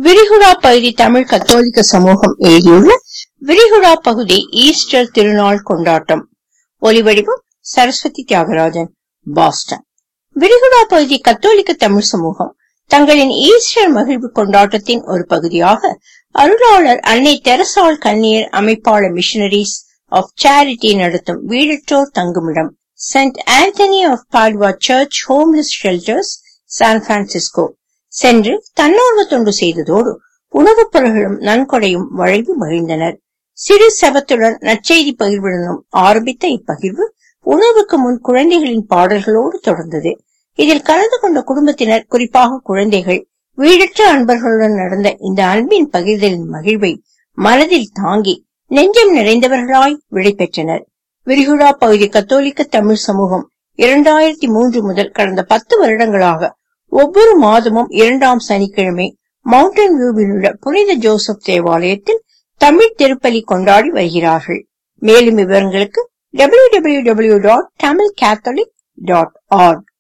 விரிகுடா பகுதி தமிழ் கத்தோலிக்க சமூகம் எழுதியுள்ள விரிகுடா பகுதி ஈஸ்டர் திருநாள் கொண்டாட்டம் ஒலிவடிவம் சரஸ்வதி தியாகராஜன் பாஸ்டன் விரிகுடா பகுதி கத்தோலிக்க தமிழ் சமூகம் தங்களின் ஈஸ்டர் மகிழ்வு கொண்டாட்டத்தின் ஒரு பகுதியாக அருளாளர் அன்னை தெரசாள் கன்னியர் அமைப்பாளர் மிஷனரிஸ் ஆஃப் சேரிட்டி நடத்தும் வீடற்றோர் தங்குமிடம் saint Antony of Padua church homeless shelters San Francisco சென்று தன்னார்வ தொண்டு செய்ததோடு உணவுப் பொருள்களும் நன்கொடையும் வழங்கி மகிழ்ந்தனர் சிறு சபத்துடன் நற்செய்தி பகிர்வுடனும் ஆரம்பித்த இப்பகிர்வு உணவுக்கு முன் குழந்தைகளின் பாடல்களோடு தொடர்ந்தது இதில் கலந்து கொண்ட குடும்பத்தினர் குறிப்பாக குழந்தைகள் வீடற்ற அன்பர்களுடன் நடந்த இந்த அன்பின் பகிர்தலின் மகிழ்வை மனதில் தாங்கி நெஞ்சம் நிறைந்தவர்களாய் விடை பெற்றனர் விரிகுடா பகுதி கத்தோலிக்க தமிழ் சமூகம் இரண்டாயிரத்தி மூன்று முதல் கடந்த பத்து வருடங்களாக ஒவ்வொரு மாதமும் இரண்டாம் சனிக்கிழமை மவுண்டன் வியூவில் உள்ள புனித ஜோசப் தேவாலயத்தில் தமிழ் திருப்பலி கொண்டாடி வருகிறார்கள் மேலும் விவரங்களுக்கு W W W dot Tamil catholic dot arc